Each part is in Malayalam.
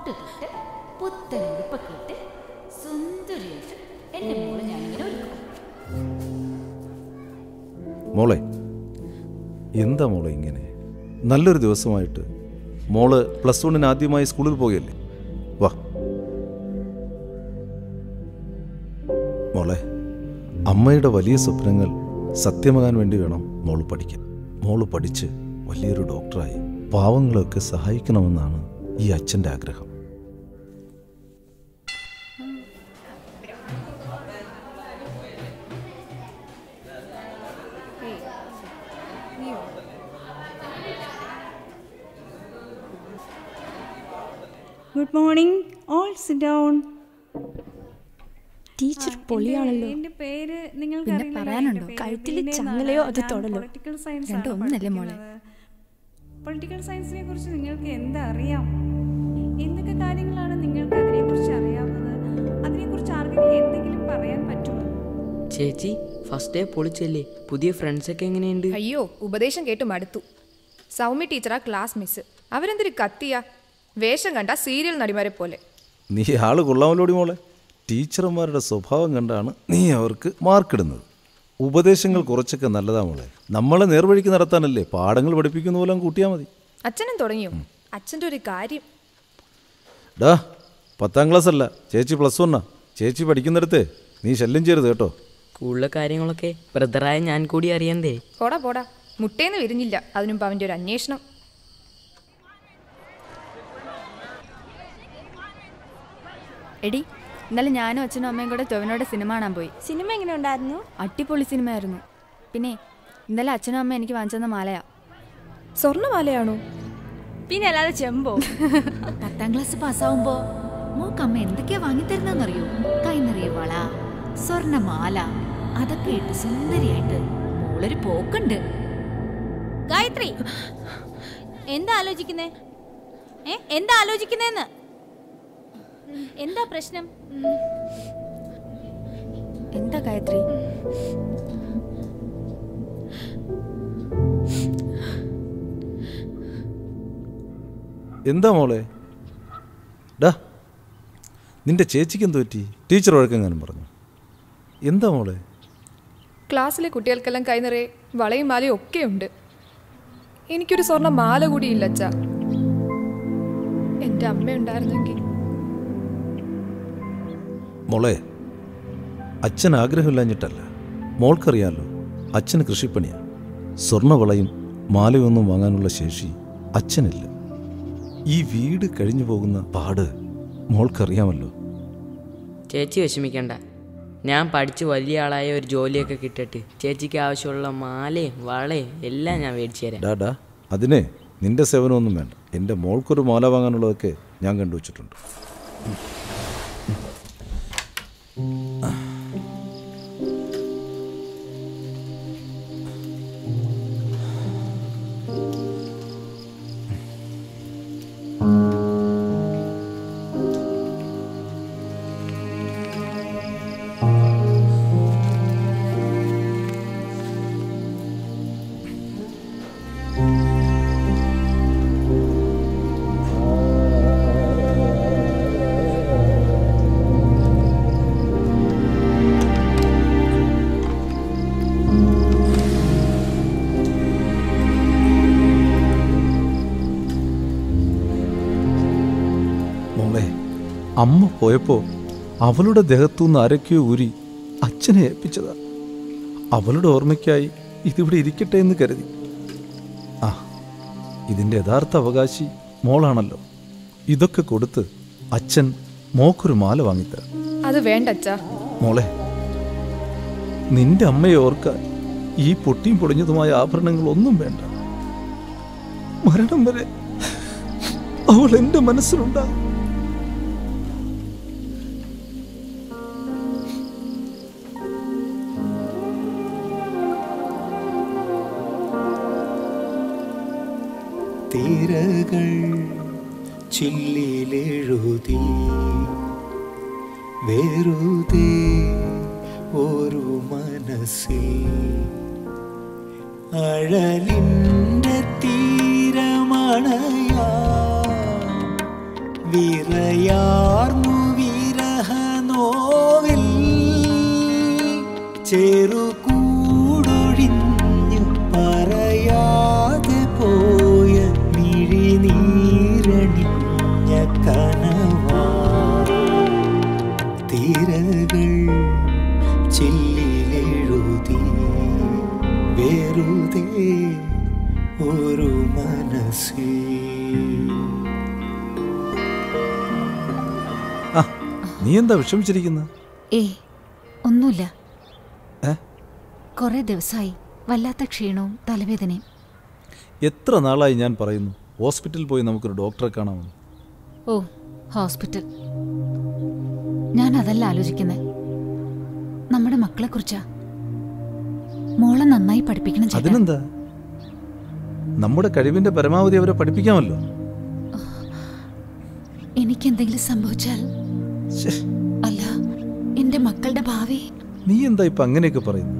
പൊട്ട് തൊട്ട് പുത്തൻ ഉടുപ്പൊക്കെ ഇട്ട് സുന്ദരിയായിട്ട് എൻ്റെ മോളെ ഞാനിങ്ങനെ ഒരുക്കും മോളെ എന്താ മോളെ ഇങ്ങനെ നല്ലൊരു ദിവസമായിട്ട് മോള് പ്ലസ് വണ്ണിന് ആദ്യമായി സ്കൂളിൽ പോകുകയല്ലേ വാ മോളെ അമ്മയുടെ വലിയ സ്വപ്നങ്ങൾ സത്യമാകാൻ വേണ്ടി വേണം മോള് പഠിക്കാൻ മോള് പഠിച്ച് വലിയൊരു ഡോക്ടറായി പാവങ്ങളെയൊക്കെ സഹായിക്കണമെന്നാണ് ഈ അച്ഛൻ്റെ ആഗ്രഹം good morning all sit down teacher പൊളിയാണല്ലോ എന്റെ പേര് നിങ്ങൾക്ക് പിന്നെ പറയാനുണ്ടോ കഴുത്തില് ചങ്ങലയോ അത് തൊടലോ രണ്ടും ഒന്നല്ലേ മോളെ പൊളിറ്റിക്കൽ സയൻസിനെ കുറിച്ച് നിങ്ങൾക്ക് എന്താ അറിയാം എന്തൊക്കെ കാര്യങ്ങളാണ് നിങ്ങൾക്ക് അതിനെക്കുറിച്ച് അറിയാവുന്നത് അതിനെക്കുറിച്ച് ആർക്കെങ്കിലും എന്തെങ്കിലും പറയാൻ പറ്റുമോ ചേച്ചി ഫസ്റ്റ് ഡേ പൊളിച്ചല്ലേ പുതിയ ഫ്രണ്ട്സൊക്കെ എങ്ങനെയുണ്ട് അയ്യോ ഉപദേശം കേട്ട് മടുത്തു സൗമ്യ ടീച്ചറാ ക്ലാസ് മിസ് അവരെന്തൊരു കത്തിയാ വേഷം കണ്ട സീരിയൽ നടിമാരെ പോലെ നീ ആള് കൊള്ളാമല്ലോടി മോളെ ടീച്ചർമാരുടെ സ്വഭാവം കണ്ടാണ് നീ അവർക്ക് മാർക്കിടുന്നത് ഉപദേശങ്ങൾ കുറച്ചൊക്കെ നല്ലതാ മോളെ നമ്മളെ നേർവഴിക്ക് നടത്താനല്ലേ പാഠങ്ങൾ പഠിപ്പിക്കുന്ന പോലെ അങ്ങ് കൂട്ടിയാൽ മതി അച്ഛനും തുടങ്ങിയോ അച്ഛൻ്റെ ഒരു കാര്യം ഡാ പത്താം ക്ലാസ് അല്ല ചേച്ചി പ്ലസ് വണ്ണാ ചേച്ചി പഠിക്കുന്നിടത്ത് നീ ശല്യം ചെയ്യരുത് കേട്ടോ സ്കൂളിലെ കാര്യങ്ങളൊക്കെ ബ്രദറായ ഞാൻ കൂടി അറിയണ്ടേ പോടാ പോടാ മുട്ടേന്ന് വിരിഞ്ഞില്ല അതിനുമ്പ് അവൻ്റെ ഒരു അന്വേഷണം എടി ഇന്നലെ ഞാനും അച്ഛനും അമ്മയും കൂടെ ടൊവിനോടെ സിനിമ കാണാൻ പോയി സിനിമ എങ്ങനെ ഉണ്ടായിരുന്നു അടിപൊളി സിനിമയായിരുന്നു പിന്നെ ഇന്നലെ അച്ഛനും അമ്മയും എനിക്ക് വാങ്ങിച്ചെന്ന മാലയാ സ്വർണ്ണമാലയാണോ പിന്നെ അല്ലാതെ ചെമ്പോ പത്താം ക്ലാസ് പാസ്സാവുമ്പോ മോക്ക് അമ്മ എന്തൊക്കെയാ വാങ്ങിത്തരുന്നറിയോ കൈ നിറയെ വള സ്വർണമാല അതൊക്കെ ഇട്ട് സുന്ദരിയായിട്ട് മോളൊരു പോക്കുണ്ട് ഗായത്രി എന്താ ആലോചിക്കുന്നേ ഏ എന്താ ആലോചിക്കുന്നേന്ന് എന്താ പ്രശ്നം എന്താ ഗായത്രി എന്താ മോളെ ഡാ നിന്റെ ചേച്ചിക്ക് എന്ത് പറ്റി ടീച്ചർ വഴക്കെങ്ങാനും പറഞ്ഞു എന്താ മോളെ ക്ലാസ്സിലെ കുട്ടികൾക്കെല്ലാം കൈ നിറയെ വളയും മാലയും ഒക്കെ ഉണ്ട് എനിക്കൊരു സ്വർണ്ണ മാല കൂടിയില്ല അച്ഛ എൻ്റെ അമ്മ ഉണ്ടായിരുന്നെങ്കിൽ മോളെ അച്ഛൻ ആഗ്രഹമില്ലാഞ്ഞിട്ടല്ല മോൾക്കറിയാലോ അച്ഛന് കൃഷിപ്പണിയാണ് സ്വർണ്ണവളയും മാലയൊന്നും വാങ്ങാനുള്ള ശേഷി അച്ഛനില്ല ഈ വീട് കഴിഞ്ഞു പോകുന്ന പാട് മോൾക്കറിയാമല്ലോ ചേച്ചി വിഷമിക്കണ്ട ഞാൻ പഠിച്ച് വലിയ ആളായ ഒരു ജോലിയൊക്കെ കിട്ടിട്ട് ചേച്ചിക്ക് ആവശ്യമുള്ള മാലയും വളയും എല്ലാം ഞാൻ മേടിച്ചു തരാം ഡാ ഡാ അതിനെ നിന്റെ സേവനമൊന്നും വേണ്ട എൻ്റെ മോൾക്കൊരു മാല വാങ്ങാനുള്ളതൊക്കെ ഞാൻ കണ്ടുവച്ചിട്ടുണ്ട് മോളെ അമ്മ പോയപ്പോ അവളുടെ ദേഹത്തുനിന്ന് ആരൊക്കെയോ ഊരി അച്ഛനെ ഏൽപ്പിച്ചതാ അവളുടെ ഓർമ്മയ്ക്കായി ഇതിവിടെ ഇരിക്കട്ടെ എന്ന് കരുതി ആ ഇതിൻ്റെ യഥാർത്ഥ അവകാശി മോളാണല്ലോ ഇതൊക്കെ കൊടുത്ത് അച്ഛൻ മോക്കൊരു മാല വാങ്ങിത്തരാം അത് വേണ്ട അച്ഛാ മോളെ നിന്റെ അമ്മയെ ഓർക്കാൻ ഈ പൊട്ടിയും പൊടിഞ്ഞതുമായ ആഭരണങ്ങളൊന്നും വേണ്ട മരണം വരെ അവൾ എൻ്റെ മനസ്സിലുണ്ടാകും തിരകൾ ചില്ലിലെഴുതി വെറുതെ ഒരു മനസ്സിൽ അഴലിൻ്റെ തീരമണയാ വിറയാർന്നു വിരഹ നോവിൽ ചെറുകൂടൊഴിഞ്ഞു പറയാതെ പോയ മിഴിനീരണിഞ്ഞ കനവാ തിരകൾ ചില്ലിലെഴുതി വെറുതെ ഒരു മനസ്സിൽ ആ നീ എന്താ വിഷമിച്ചിരിക്കുന്ന ഏ ഒന്നുമില്ല ഏ? കുറെ ദിവസമായി വല്ലാത്ത ക്ഷീണവും തലവേദനയും എത്ര നാളായി ഞാൻ പറയുന്നു ഹോസ്പിറ്റലിൽ പോയി നമുക്കൊരു ഡോക്ടറെ കാണാമെന്ന് ഓ ഹോസ്പിറ്റൽ ഞാൻ അതല്ല ആലോചിക്കുന്നത് നമ്മുടെ മക്കളെ കുറിച്ചാ മോളെ നന്നായി പഠിപ്പിക്കണം ചേട്ടാ അതിനെന്താ നമ്മുടെ കഴിവിന്റെ പരമാവധി അവരെ പഠിപ്പിക്കാമല്ലോ എനിക്കെന്തെങ്കിലും സംഭവിച്ചാൽ ശ്ശേ, അല്ല എന്റെ മക്കളുടെ ഭാവി നീ എന്താ ഇപ്പൊ അങ്ങനെയൊക്കെ പറയുന്നു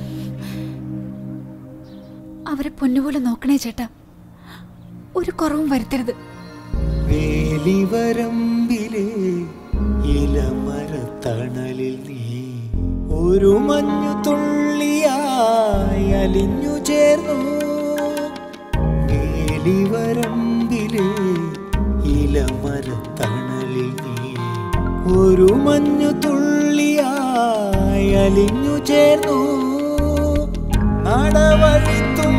അവരെ പൊന്നുപോലെ നോക്കണേ ചേട്ടാ ഒരു കുറവും വരുത്തരുത് വേലിവരമ്പിലെ ഇലമരത്തണലിൽ നീ ഒരു മഞ്ഞു തുള്ളിയായി അലിഞ്ഞു ചേർന്നു വേലിവരമ്പിലെ ഇലമരത്തണലിൽ നീ ഒരു മഞ്ഞു തുള്ളിയായി അലിഞ്ഞു ചേർന്നു നടവഴി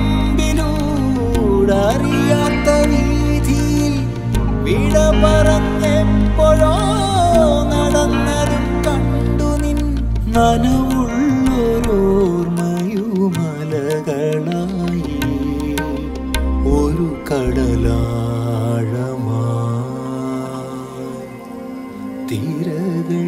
തുമ്പിലൂടറിയാത്ത വീതിയിൽ വിട പറഞ്ഞെപ്പോഴോ നടന്നതും കണ്ടു നിൻ നനവുള്ളൊരോർമ്മയുമലകളായി ഒരു കടലാഴമായി തിരകൾ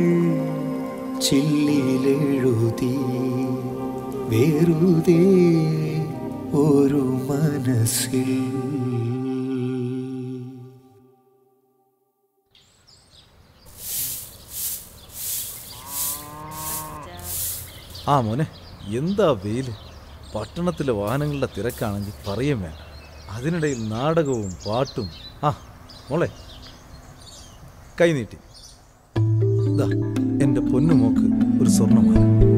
ചില്ലിലെഴുതി വെറുതെ ഒരു മനസ്സിൽ ആ മോനെ എന്താ വെയില് പട്ടണത്തിലെ വാഹനങ്ങളുടെ തിരക്കാണെങ്കിൽ പറയും വേണ്ട അതിനിടയിൽ നാടകവും പാട്ടും ആ മോളെ കൈ നീട്ടി ദാ എൻ്റെ പൊന്നുമോക്ക് ഒരു സ്വർണ്ണമാല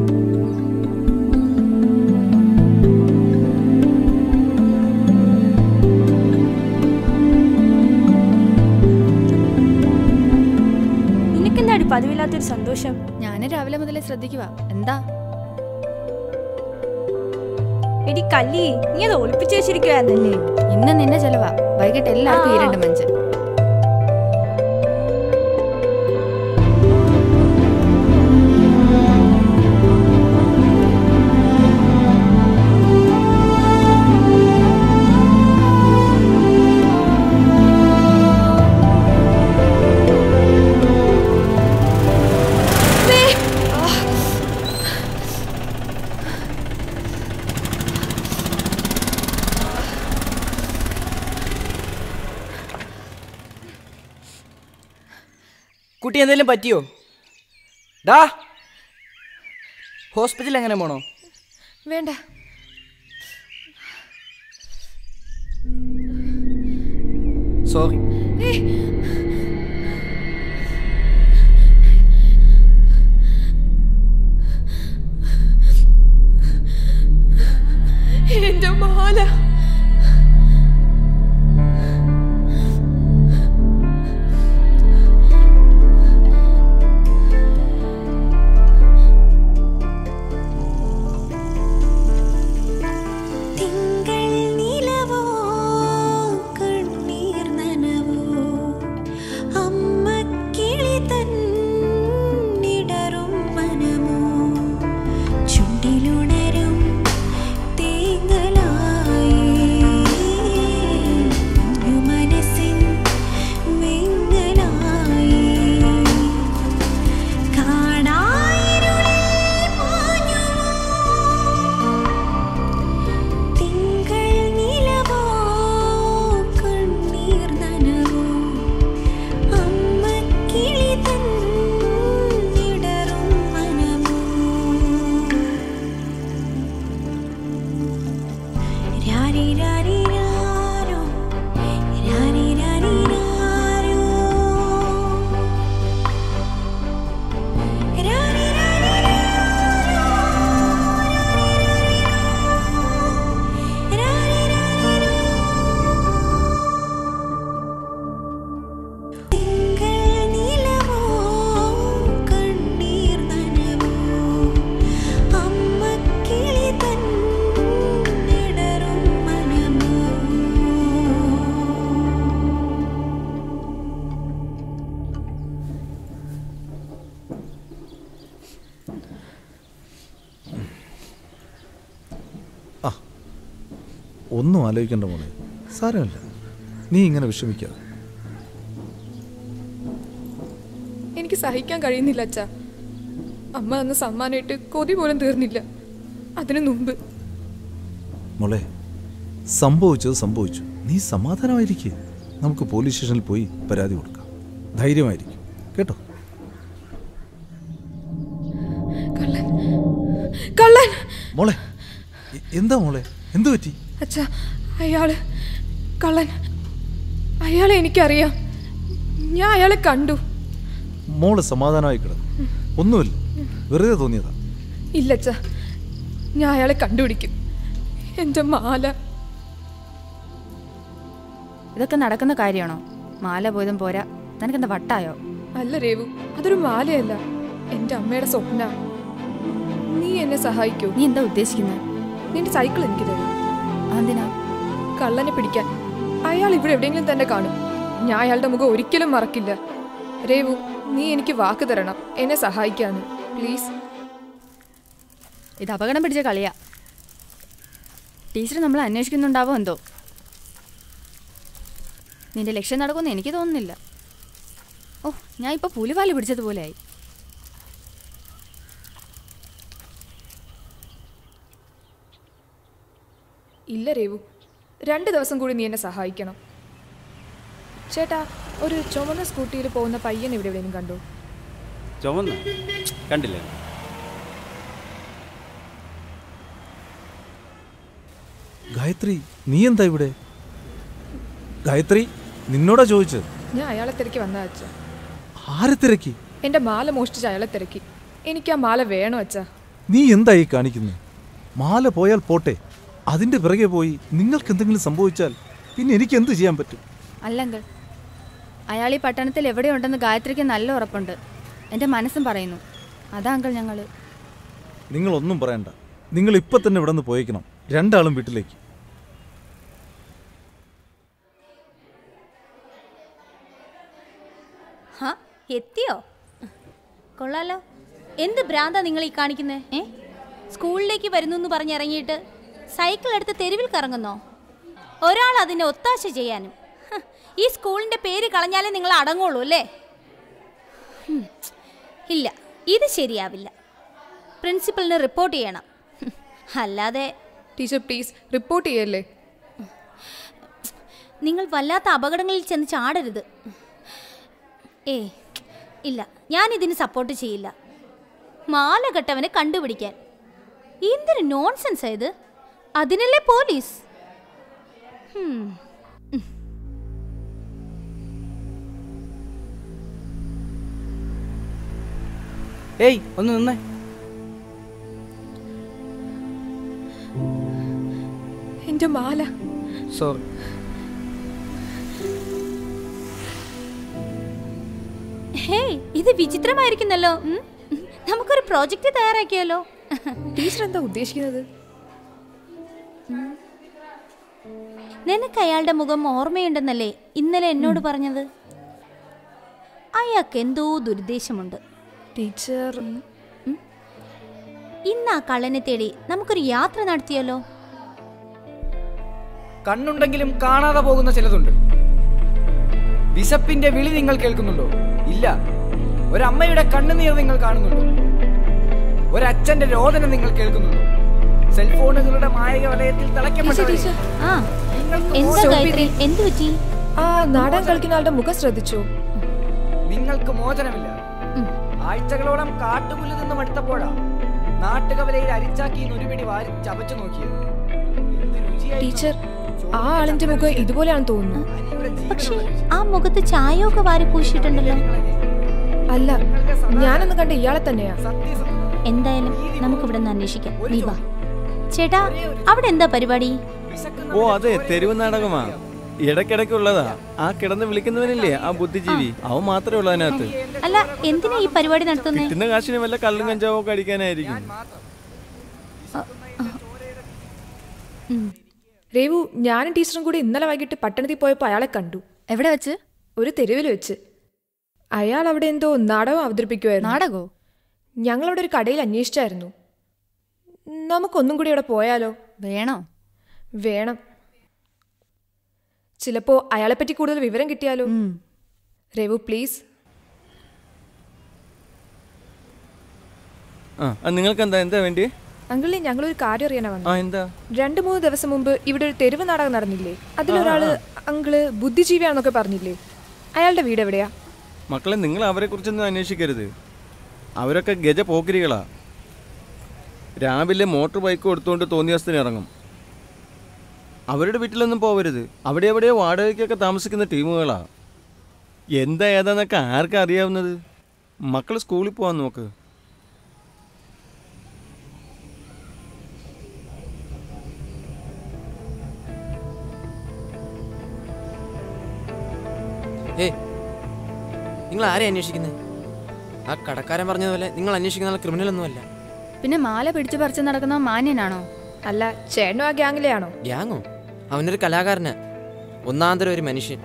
നിനക്കെന്താടി പതിവില്ലാത്തൊരു സന്തോഷം ഞാൻ രാവിലെ മുതലേ ശ്രദ്ധിക്കുക എന്താ എടി കല്ലി നീ അത് ഒളിപ്പിച്ചു വെച്ചിരിക്കുവായിരുന്നല്ലേ ഇന്ന് നിന്നെ ചെലവാ വൈകിട്ട് എല്ലാവർക്കും ഈ രണ്ട് മഞ്ച് കുട്ടി എന്തെങ്കിലും പറ്റിയോ ഡാ ഹോസ്പിറ്റലിൽ എങ്ങനെ പോണോ വേണ്ട സോറി എന്റെ മാല തിങ്കൾ നിലവോ കണ്ണീർ നനവോ അമ്മ കിളി തന്നിടറും മനമോ ചുണ്ടിലുണരും തേങ്ങലായി ഒന്നും ആലോചിക്കണ്ട മോളെ സാരമില്ല നീ ഇങ്ങനെ വിഷമിക്കാതെ എനിക്ക് സഹിക്കാൻ കഴിയുന്നില്ല അച്ഛ അമ്മ അന്ന് സമ്മാനമായിട്ട് കൊതി പോലും തീർന്നില്ല അതിനു മുമ്പ് മോളെ സംഭവിച്ചത് സംഭവിച്ചു നീ സമാധാനമായിരിക്കുക നമുക്ക് പോലീസ് സ്റ്റേഷനിൽ പോയി പരാതി കൊടുക്കാം ധൈര്യമായിരിക്കും കേട്ടോ കള്ളൻ കള്ളൻ മോളെ എ- എന്താ മോളെ എന്തു പറ്റി അച്ഛ അയാള് കള്ളൻ അയാളെ എനിക്കറിയാം ഞാൻ അയാളെ കണ്ടു മോള് സമാധാനമായി കിടന്നു ഒന്നുമില്ല വെറുതെ തോന്നിയതാ ഇല്ല അച്ഛ ഞാൻ അയാളെ കണ്ടുപിടിക്കും എൻ്റെ മാല ഇതൊക്കെ നടക്കുന്ന കാര്യമാണോ മാല പോയതും പോരാ നിനക്കെന്താ വട്ടായോ അല്ല രേവു അതൊരു മാലയല്ല എൻ്റെ അമ്മയുടെ സ്വപ്ന നീ എന്നെ സഹായിക്കൂ നീ എന്താ ഉദ്ദേശിക്കുന്നത് നിന്റെ സൈക്കിൾ എനിക്ക് തരും അതെന്തിനാ കള്ളനെ പിടിക്കാൻ അയാൾ ഇവിടെ എവിടെയെങ്കിലും തന്നെ കാണും ഞാൻ അയാളുടെ മുഖം ഒരിക്കലും മറക്കില്ല രേവു നീ എനിക്ക് വാക്ക് തരണം എന്നെ സഹായിക്കാന്ന് പ്ലീസ് ഇത് അപകടം പിടിച്ച കളിയാ ടീച്ചർ നമ്മൾ അന്വേഷിക്കുന്നുണ്ടാവോ എന്തോ നിന്റെ ലക്ഷ്യം നടക്കുമെന്ന് എനിക്ക് തോന്നുന്നില്ല ഓ ഞാൻ ഇപ്പൊ പുലിവാല് പിടിച്ചതുപോലെയായി ഇല്ല രേവു രണ്ട് ദിവസം കൂടി നീ എന്നെ സഹായിക്കണം ചേട്ടാ ഒരു ചുമന്ന സ്കൂട്ടിയിൽ പോകുന്ന പയ്യൻ ഇവിടെ എവിടെയെങ്കിലും കണ്ടോ ചുമന്ന കണ്ടില്ല ഗായത്രി നീ എന്താ ഇവിടെ ഗായത്രി നിന്നോടാ ചോദിച്ചത് ഞാൻ അയാളെ തിരക്കി വന്ന അച്ഛ ആരെ തിരക്കി എൻ്റെ മാല മോഷ്ടിച്ച് അയാളെ തിരക്കി എനിക്ക് ആ മാല വേണോ അച്ഛാ നീ എന്തായി കാണിക്കുന്നത് മാല പോയാൽ പോട്ടെ അതിന്റെ പിറകെ പോയി നിങ്ങൾക്ക് എന്തെങ്കിലും സംഭവിച്ചാൽ പിന്നെ എനിക്ക് എന്ത് ചെയ്യാൻ പറ്റും അല്ലങ്കൾ അയാൾ ഈ പട്ടണത്തിൽ എവിടെയുണ്ടെന്ന് ഗായത്രിക്ക് നല്ല ഉറപ്പുണ്ട് എൻ്റെ മനസ്സും പറയുന്നു അതാ അങ്കൾ ഞങ്ങൾ നിങ്ങൾ ഒന്നും പറയണ്ട നിങ്ങൾ ഇപ്പൊ തന്നെ ഇവിടെ നിന്ന് പോയേക്കണം രണ്ടാളും വീട്ടിലേക്ക് ഹാ എത്തിയോ കൊള്ളാലോ എന്ത് ഭ്രാന്താ നിങ്ങൾ ഈ കാണിക്കുന്നേ ഏ സ്കൂളിലേക്ക് വരുന്നു എന്ന് പറഞ്ഞിറങ്ങിയിട്ട് സൈക്കിൾ എടുത്ത് തെരുവിൽ കറങ്ങുന്നോ ഒരാൾ അതിനെ ഒത്താശ ചെയ്യാനും ഹ്, ഈ സ്കൂളിന്റെ പേര് കളഞ്ഞാലേ നിങ്ങൾ അടങ്ങുള്ളൂ അല്ലേ ഹും, ഇല്ല ഇത് ശരിയാവില്ല പ്രിൻസിപ്പലിന് റിപ്പോർട്ട് ചെയ്യണം ഹും, അല്ലാതെ ടീച്ചർ പ്ലീസ് റിപ്പോർട്ട് ചെയ്യല്ലേ നിങ്ങൾ വല്ലാത്ത അപകടങ്ങളിൽ ചെന്ന് ചാടരുത് ഏ ഇല്ല ഞാൻ ഇതിന് സപ്പോർട്ട് ചെയ്യില്ല മാല കെട്ടവനെ കണ്ടുപിടിക്കാൻ എന്തൊരു നോൺസെൻസ് ഇത് അതിനല്ലേ പോലീസ് ഹും. ഉം. ഏയ് ഒന്ന് നിന്നേ എൻ്റെ മാല സോറി ഹേയ് ഇത് വിചിത്രമായിരിക്കുന്നല്ലോ ഉം? നമുക്കൊരു പ്രോജക്റ്റ് തയ്യാറാക്കിയാലോ ടീച്ചർ എന്താ ഉദ്ദേശിക്കുന്നത് നിനക്ക് അയാളുടെ മുഖം ഓർമ്മയുണ്ടെന്നല്ലേ ഇന്നലെ എന്നോട് പറഞ്ഞത് അയാൾക്ക് എന്തോ ദുരുദ്ദേശമുണ്ട് ടീച്ചർ ഇന്ന് ആ കള്ളനെ തേടി നമുക്കൊരു യാത്ര നടത്തിയാലോ കണ്ണുണ്ടെങ്കിലും കാണാതെ പോകുന്ന ചിലതുണ്ട് വിശപ്പിന്റെ വിളി നിങ്ങൾ കേൾക്കുന്നുണ്ടോ ഇല്ല ഒരമ്മയുടെ കണ്ണുനീർ നിങ്ങൾ കാണുന്നുണ്ടോ ഒരച്ഛന്റെ രോദനം നിങ്ങൾ കേൾക്കുന്നുണ്ടോ സെൽഫോണുകളുടെ മായക വലയത്തിൽ തിളയ്ക്കപ്പെട്ടവരെ ആ എന്താ ഗായത്രി എന്തു പറ്റി ആ നാടൻ കളിക്കുന്ന ആളുടെ മുഖം ശ്രദ്ധിച്ചോ നിങ്ങൾക്ക് മോചനമില്ല ആഴ്ചകളോളം കാട്ടുപുല്ല് നിന്നും അടുത്തപ്പോഴാ നാട്ടുകവലയിൽ അരിച്ചാക്കി നുരുപിടി വാരി ചവച്ചു നോക്കിയത് എന്ത് രുചിയായിരുന്നു. ടീച്ചർ ആ ആളിന്റെ മുഖം ഇതുപോലെയാണെന്ന് തോന്നുന്നു പക്ഷേ ആ മുഖത്ത് ചായയൊക്കെ വാരി പൂശിയിട്ടുണ്ടല്ലോ അല്ല ഞാനൊന്ന് കണ്ട ഇയാളെ തന്നെയാ എന്തായാലും നമുക്കിവിടെ നിന്ന് അന്വേഷിക്കാം നീ വാ ചേട്ടാ അവിടെ എന്താ പരിപാടി ഓ അതെ തെരുവ് നാടകമാ ഇടയ്ക്കിടയ്ക്കുള്ളതാ ആ കിടന്ന് വിളിക്കുന്നവനില്ലേ ആ ബുദ്ധിജീവി അവൻ മാത്രമേ ഉള്ളൂ അതിനകത്ത് അല്ല എന്തിനാ ഈ പരിപാടി നടത്തുന്നേ കിട്ടുന്ന കാശിന് വല്ല കള്ളും കഞ്ചാവോ ഒക്കെ അടിക്കാനായിരിക്കും രേവു ഞാനും ടീച്ചറും കൂടി ഇന്നലെ വൈകിട്ട് പട്ടണത്തിൽ പോയപ്പോൾ അയാളെ കണ്ടു എവിടെ വെച്ച് ഒരു തെരുവിൽ വെച്ച് അയാൾ അവിടെ എന്തോ നാടകം അവതരിപ്പിക്കുമായിരുന്നു നാടകോ ഞങ്ങളവിടെ ഒരു കടയിൽ അന്വേഷിച്ചായിരുന്നു നമുക്കൊന്നും കൂടി അവിടെ പോയാലോ വേണോ വേണം ചിലപ്പോ അയാളെപ്പറ്റി കൂടുതൽ വിവരം കിട്ടിയാലോ രേവു പ്ലീസ് ആ ആ, നിങ്ങൾക്ക് എന്താ എന്താ വേണ്ടി അങ്കിളിനെ ഞങ്ങളൊരു കാര്യം അറിയാനാ ആ വന്നു എന്താ രണ്ടു മൂന്ന് ദിവസം മുമ്പ് ഇവിടെ ഒരു തെരുവ് നാടകം നടന്നില്ലേ അതിലൊരാള് അങ്കിള് ബുദ്ധിജീവിയാണെന്നൊക്കെ പറഞ്ഞില്ലേ അയാളുടെ വീട് എവിടെയാ മക്കളെ നിങ്ങൾ അവരെ കുറിച്ചൊന്നും അന്വേഷിക്കരുത് അവരൊക്കെ ഗജ പോക്കിരികളാ രാവിലെ മോട്ടോർ ബൈക്ക് എടുത്തുകൊണ്ട് തോന്നിയസ്ഥന് ഇറങ്ങും അവരുടെ വീട്ടിലൊന്നും പോവരുത് അവിടെ എവിടെയോ വാടകയ്ക്കൊക്കെ താമസിക്കുന്ന ടീമുകളാ എന്താ ഏതാന്നൊക്കെ ആർക്കാ അറിയാവുന്നത് മക്കൾ സ്കൂളിൽ പോകാൻ നോക്ക് ഏ നിങ്ങൾ ആരെ അന്വേഷിക്കുന്നത് ആ കടക്കാരൻ പറഞ്ഞതുപോലെ നിങ്ങൾ അന്വേഷിക്കുന്ന ആൾ ക്രിമിനൽ ഒന്നുമല്ല പിന്നെ മാല പിടിച്ചു പറിച്ച് നടക്കുന്ന മാന്യനാണോ അല്ല ചേട്ടനും ആ ഗ്യാങ്ങിലെയാണോ ഗ്യാങ്ങോ അവനൊരു കലാകാരനാ ഒന്നാന്തരം ഒരു മനുഷ്യൻ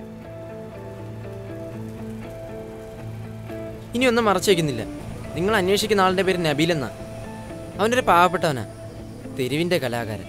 ഇനി ഒന്നും മറച്ചു വയ്ക്കുന്നില്ല നിങ്ങൾ അന്വേഷിക്കുന്ന ആളുടെ പേര് നബീൽ എന്നാ അവനൊരു പാവപ്പെട്ടവനാ തെരുവിന്റെ കലാകാരൻ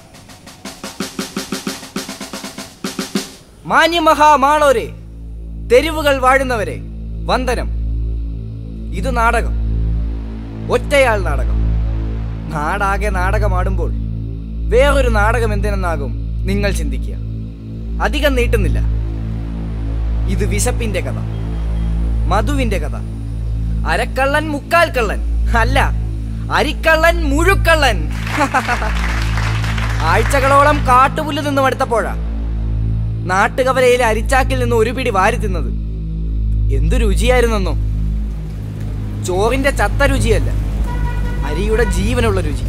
മാന്യമഹാമാളോരെ തെരുവുകൾ വാഴുന്നവരെ വന്ദനം ഇത് നാടകം ഒറ്റയാൾ നാടകം നാടാകെ നാടകമാടുമ്പോൾ വേറൊരു നാടകം എന്തിനെന്നാകും നിങ്ങൾ ചിന്തിക്കുക അധികം നീട്ടുന്നില്ല ഇത് വിശപ്പിന്റെ കഥ മധുവിന്റെ കഥ അരക്കള്ളൻ മുക്കാൽ കള്ളൻ അല്ല അരിക്കള്ളൻ മുഴുക്കള്ളൻ ആഴ്ചകളോളം കാട്ടുപുല്ല് നിന്ന് മടുത്തപ്പോഴാ നാട്ടുകവലയിലെ അരിച്ചാക്കിൽ നിന്ന് ഒരു പിടി വാരി തിന്നത് എന്തു രുചിയായിരുന്നെന്നോ ചോറിന്റെ ചത്ത രുചിയല്ല അരിയുടെ ജീവനുള്ള രുചി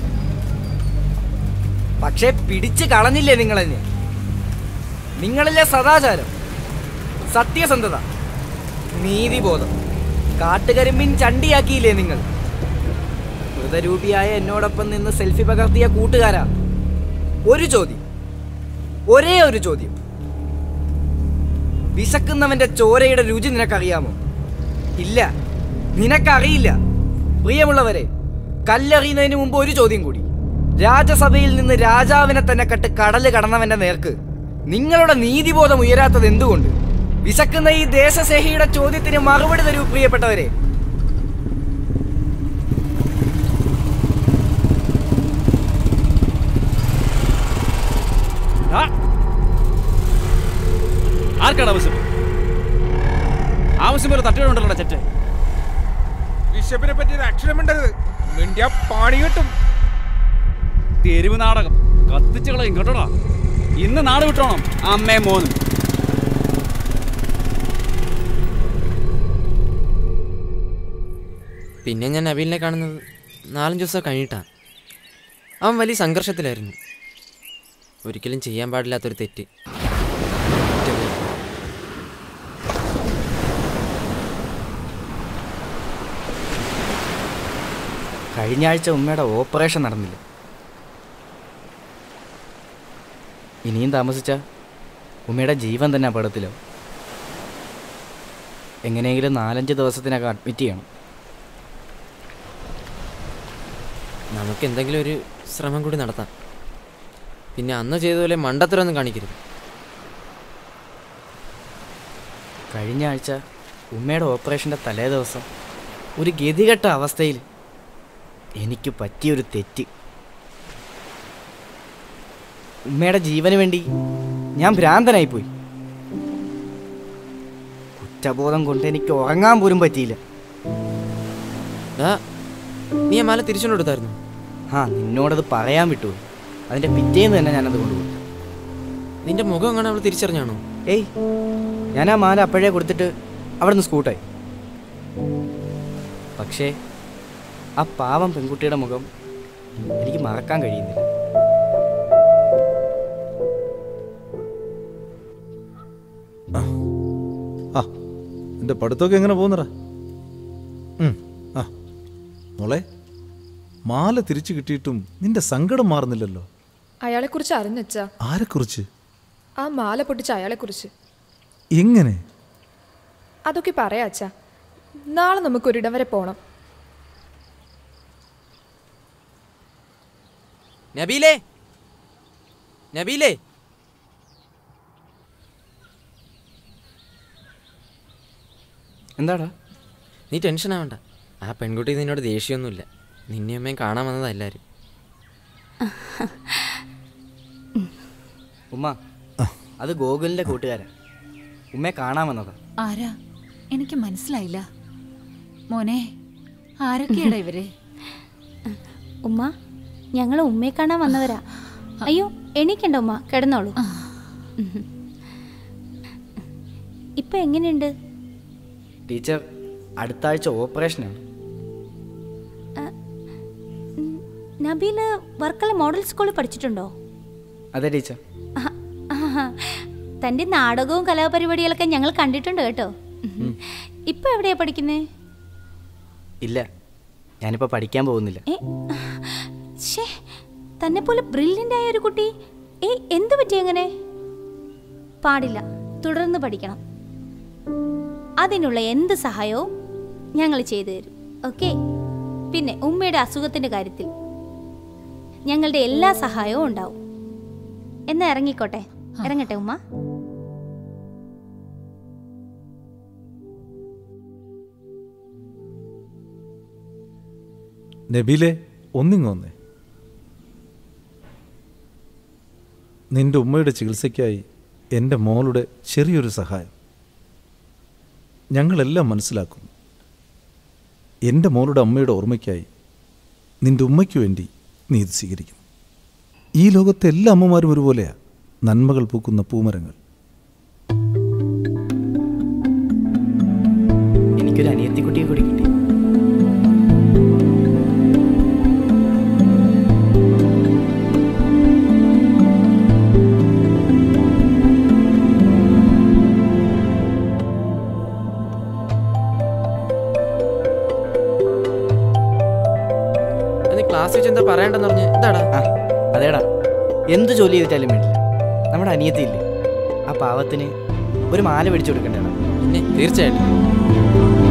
പക്ഷേ പിടിച്ചു കളഞ്ഞില്ലേ നിങ്ങളെന്നെ നിങ്ങളിലെ സദാചാരം സത്യസന്ധത നീതിബോധം കാട്ടുകരിമ്പിൻ ചണ്ടിയാക്കിയില്ലേ നിങ്ങൾ മൃതരൂപിയായ എന്നോടൊപ്പം നിന്ന് സെൽഫി പകർത്തിയ കൂട്ടുകാരാ ഒരു ചോദ്യം ഒരേ ഒരു ചോദ്യം വിശക്കുന്നവന്റെ ചോരയുടെ രുചി നിനക്കറിയാമോ ഇല്ല നിനക്കറിയില്ല പ്രിയമുള്ളവരെ കല്ലെറിയുന്നതിന് മുമ്പ് ഒരു ചോദ്യം കൂടി രാജസഭയിൽ നിന്ന് രാജാവിനെ തന്നെ കട്ട് കടല് കടന്നവന്റെ നേർക്ക് നിങ്ങളുടെ നീതിബോധം ഉയരാത്തത് എന്തുകൊണ്ട് വിശക്കുന്ന ഈ ദേശസ്നേഹിയുടെ ചോദ്യത്തിന് മറുപടി തരൂ പ്രിയപ്പെട്ടവരെ ആർക്കാണ് ആവശ്യം ആവശ്യം ഒരു തട്ടുകളുണ്ടല്ലോ ചെറ്റ് ബിഷപ്പിനെ പറ്റി ഒരു അക്ഷരം മിണ്ടരുത് മിണ്ടിയ പാണി കിട്ടും തെരുവ് നാടകം കത്തിച്ച് കളയും കേട്ടോടാ ഇന്ന് നാട് വിട്ടോണം അമ്മേ മോനും പിന്നെ ഞാൻ നബീലിനെ കാണുന്നത് നാലഞ്ച് ദിവസം കഴിഞ്ഞിട്ടാണ് അവൻ വലിയ സംഘർഷത്തിലായിരുന്നു ഒരിക്കലും ചെയ്യാൻ പാടില്ലാത്തൊരു തെറ്റ് കഴിഞ്ഞ ആഴ്ച ഉമ്മയുടെ ഓപ്പറേഷൻ നടന്നില്ല ഇനിയും താമസിച്ച ഉമ്മയുടെ ജീവൻ തന്നെ അപകടത്തിലാവും എങ്ങനെയെങ്കിലും നാലഞ്ച് ദിവസത്തിനകം അഡ്മിറ്റ് ചെയ്യണം നമുക്ക് എന്തെങ്കിലും ഒരു ശ്രമം കൂടി നടത്താം പിന്നെ അന്ന് ചെയ്തതുപോലെ മണ്ടത്തരമൊന്നും കാണിക്കരുത് കഴിഞ്ഞ ആഴ്ച ഉമ്മയുടെ ഓപ്പറേഷൻ്റെ തലേ ദിവസം ഒരു ഗതികെട്ട അവസ്ഥയിൽ എനിക്ക് പറ്റിയൊരു തെറ്റ് ഉമ്മയുടെ ജീവന് വേണ്ടി ഞാൻ ഭ്രാന്തനായിപ്പോയി കുറ്റബോധം കൊണ്ട് എനിക്ക് ഉറങ്ങാൻ പോലും പറ്റിയില്ല നീ ആ മാല തിരിച്ചുകൊണ്ട് കൊടുത്തായിരുന്നു ആ നിന്നോടത് പറയാൻ വിട്ടു അതിൻ്റെ പിറ്റേന്ന് തന്നെ ഞാനത് കൊണ്ടുപോയി നിന്റെ മുഖം അങ്ങനെ അവൾ തിരിച്ചറിഞ്ഞാണോ ഏയ് ഞാൻ ആ മാല അപ്പോഴേ കൊടുത്തിട്ട് അവിടെ നിന്ന് സ്കൂട്ടായി പക്ഷേ ആ പാവം പെൺകുട്ടിയുടെ മുഖം എനിക്ക് മറക്കാൻ കഴിയുന്നില്ല ആ എൻ്റെ പഠിത്തമൊക്കെ എങ്ങനെ പോകുന്നടാ ഉം, ആ മോളെ മാല തിരിച്ചു കിട്ടിയിട്ടും നിന്റെ സങ്കടം മാറുന്നില്ലല്ലോ അയാളെക്കുറിച്ച് അറിഞ്ഞച്ചാ ആരെക്കുറിച്ച് ആ മാല പൊട്ടിച്ച അയാളെക്കുറിച്ച് എങ്ങനെ അതൊക്കെ പറയാ അച്ഛാ നാളെ നമുക്ക് ഒരിടം വരെ പോണം നബീലേ നബീലേ എന്താടാ നീ ടെൻഷൻ ആവണ്ട ആ പെൺകുട്ടി നിന്നോട് ദേഷ്യമൊന്നുമില്ല നിന്നെ അമ്മയും കാണാൻ വന്നതാ എല്ലാവരും ഉമ്മ അത് ഗോകുലിന്റെ കൂട്ടുകാരൻ ഉമ്മയെ കാണാൻ വന്നതാ ആരാ എനിക്ക് മനസ്സിലായില്ല മോനെ ആരൊക്കെയാടാ ഇവര് ഉമ്മ ഞങ്ങൾ ഉമ്മയെ കാണാൻ വന്നവരാ അയ്യോ എണീക്കണ്ട ഉമ്മ കിടന്നോളൂ ഇപ്പൊ എങ്ങനെയുണ്ട് ടീച്ചർ അടുത്ത ആഴ്ച ഓപ്പറേഷനാണ് നബീല് വർക്കല മോഡൽ സ്കൂളിൽ പഠിച്ചിട്ടുണ്ടോ അതെ ടീച്ചർ ആഹാ. തന്റെ നാടകവും കലാപരിപാടികളൊക്കെ ഞങ്ങൾ കണ്ടിട്ടുണ്ട് കേട്ടോ ഇപ്പൊ എവിടെയാ പഠിക്കുന്നേ ഇല്ല ഞാനിപ്പോൾ പഠിക്കാൻ പോകുന്നില്ല ഏ ശ്ശേ, തന്നെ പോലെ ബ്രില്യൻ്റ് ആയ ഒരു കുട്ടി ഏയ് എന്ത് പറ്റി അങ്ങനെ പാടില്ല തുടർന്ന് പഠിക്കണം അതിനുള്ള എന്ത് സഹായവും ഞങ്ങൾ ചെയ്തു തരും ഓക്കെ പിന്നെ ഉമ്മയുടെ അസുഖത്തിന്റെ കാര്യത്തിൽ ഞങ്ങളുടെ എല്ലാ സഹായവും ഉണ്ടാവും എന്നാ ഇറങ്ങിക്കോട്ടെ ഇറങ്ങട്ടെ ഉമ്മ നബീലെ ഒന്നിങ്ങൊന്നേ നിന്റെ ഉമ്മയുടെ ചികിത്സയ്ക്കായി എൻ്റെ മോളുടെ ചെറിയൊരു സഹായം ഞങ്ങളെല്ലാം മനസ്സിലാക്കുന്നു എൻ്റെ മോളുടെ അമ്മയുടെ ഓർമ്മയ്ക്കായി നിന്റെ ഉമ്മയ്ക്ക് വേണ്ടി നീ ഇത് സ്വീകരിക്കുന്നു ഈ ലോകത്തെ എല്ലാ അമ്മമാരും ഒരുപോലെയാ നന്മകൾ പൂക്കുന്ന പൂമരങ്ങൾ എനിക്കൊരു അനിയത്തിക്കുട്ടിയെ കൂടി കിട്ടി നീ ക്ലാസ് വെച്ച് എന്താ പറയണ്ടെന്ന് പറഞ്ഞ് എന്താടാ അതേടാ എന്ത് ജോലി ചെയ്തിട്ടാലും വേണ്ടില്ല നമ്മുടെ അനിയത്തിയില്ലേ ആ പാവത്തിന് ഒരു മാല പിടിച്ചു കൊടുക്കണ്ടേടാ പിന്നെ തീർച്ചയായിട്ടും